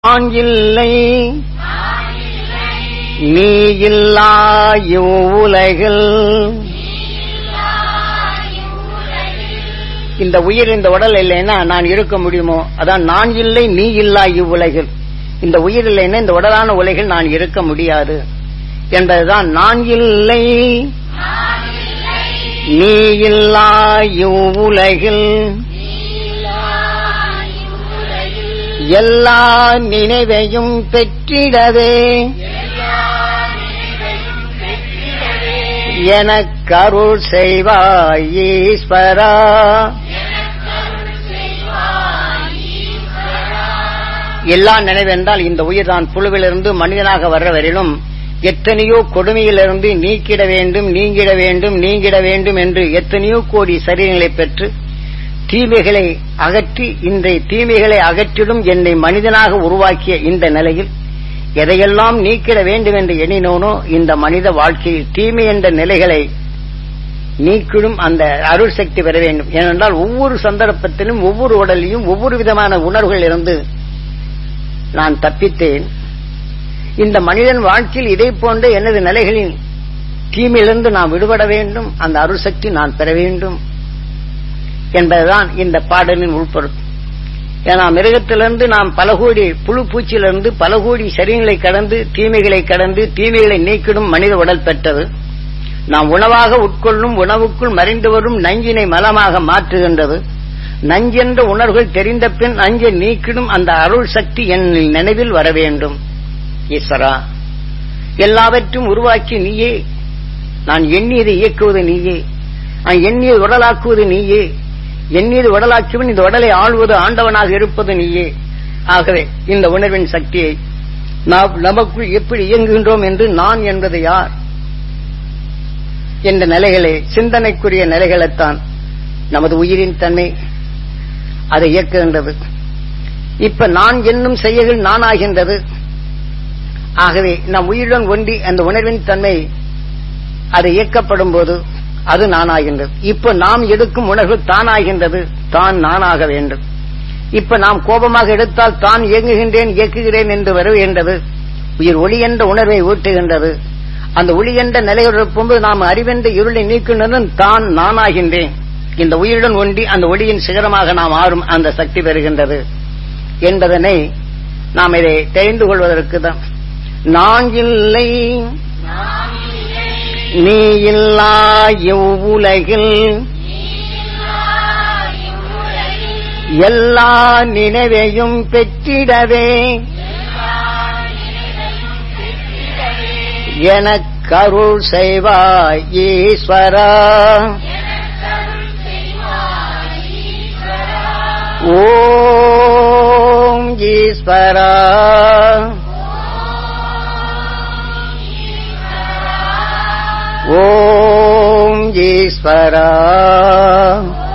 நான் இல்லை நீ இல்லா இவ்வுலகில் இந்த உயிர் இந்த உடல் இல்லைன்னா நான் இருக்க முடியுமோ அதான் நான் இல்லை நீ இல்லா இவ்வுலகில் இந்த உயிர் இல்லைன்னா இந்த உடலான உலகில் நான் இருக்க முடியாது என்பதுதான் நான் இல்லை நீ இல்லா இவ்வுலகில் எல்லா நினைவையும் பெற்றிடவே எனக்கருள் செய்வாய் ஈஸ்வரா எல்லா நினைவென்றால் இந்த உயிர் தான் புழுவிலிருந்து மனிதனாக வர்ற வரையிலும் எத்தனையோ கொடுமையிலிருந்து நீக்கிட வேண்டும் நீங்கிட வேண்டும் நீங்கிட வேண்டும் என்று எத்தனையோ கோடி சரீரங்களை பெற்று தீமைகளை அகற்றி இன்றைய தீமைகளை அகற்றிடும் என்னை மனிதனாக உருவாக்கிய இந்த நிலையில் எதையெல்லாம் நீக்கிட வேண்டும் என்று எண்ணினோனோ இந்த மனித வாழ்க்கையில் தீமை என்ற நிலைகளை நீக்கிடும் அந்த அருள் சக்தி பெற வேண்டும் ஏனென்றால் ஒவ்வொரு சந்தர்ப்பத்திலும் ஒவ்வொரு உடலையும் ஒவ்வொரு விதமான உணர்வுகள் இருந்து நான் தப்பித்தேன் இந்த மனிதன் வாழ்க்கையில் இதை போன்ற எனது நிலைகளில் தீமையிலிருந்து நான் விடுபட வேண்டும் அந்த அருள் சக்தி நான் பெற வேண்டும் என்பதுதான் இந்த பாடலின் உள்பொருள் ஏன்னா மிருகத்திலிருந்து நாம் பல கோடி புழு பூச்சியிலிருந்து பல கோடி சரியங்களை கடந்து தீமைகளை கடந்து தீமைகளை நீக்கிடும் மனித உடல் பெற்றது நாம் உணவாக உட்கொள்ளும் உணவுக்குள் மறைந்து வரும் நஞ்சினை மலமாக மாற்றுகின்றது நஞ்சென்ற உணர்வுகள் தெரிந்த பின் நஞ்சை நீக்கிடும் அந்த அருள் சக்தி என் நினைவில் வர வேண்டும் ஈஸ்வரா எல்லாவற்றும் உருவாக்கி நீயே நான் எண்ணியதை இயக்குவது நீயே நான் எண்ணியது உடலாக்குவது நீயே எண்ணியது உடலாக்கியவன் இந்த உடலை ஆள்வது ஆண்டவனாக இருப்பது நீயே ஆகவே இந்த உணர்வின் சக்தியை நாம் நமக்குள் எப்படி இயங்குகின்றோம் என்று நான் என்பது யார் என்ற நிலைகளை சிந்தனைக்குரிய நிலைகளைத்தான் நமது உயிரின் தன்மை அதை இயக்குகின்றது இப்ப நான் என்னும் செயல்கள் நான் ஆகின்றது ஆகவே நம் உயிருடன் ஒன்றி அந்த உணர்வின் தன்மை அது இயக்கப்படும் போது அது நானாகின்றது இப்ப நாம் எடுக்கும் உணர்வு தானாகின்றது தான் நானாக வேண்டும் இப்ப நாம் கோபமாக எடுத்தால் தான் இயங்குகின்றேன் இயக்குகிறேன் என்று வருகின்றது உயிர் ஒளி என்ற உணர்வை ஊட்டுகின்றது அந்த ஒளி என்ற நிலையுடன் நாம் அறிவென்ற இருளை நீக்குனதும் தான் நானாகின்றேன் இந்த உயிருடன் ஒன்றி அந்த ஒளியின் சிகரமாக நாம் ஆறும் அந்த சக்தி பெறுகின்றது என்பதனை நாம் இதை தெரிந்து கொள்வதற்கு தான் நான் இல்லை நீ இல்லா இவ்வுலகில் எல்லா நினைவையும் பெற்றிடவே எனக்கருள் செய்வாய் ஈஸ்வரா ஓம் ஈஸ்வரா ஓம் ஈஸ்வரா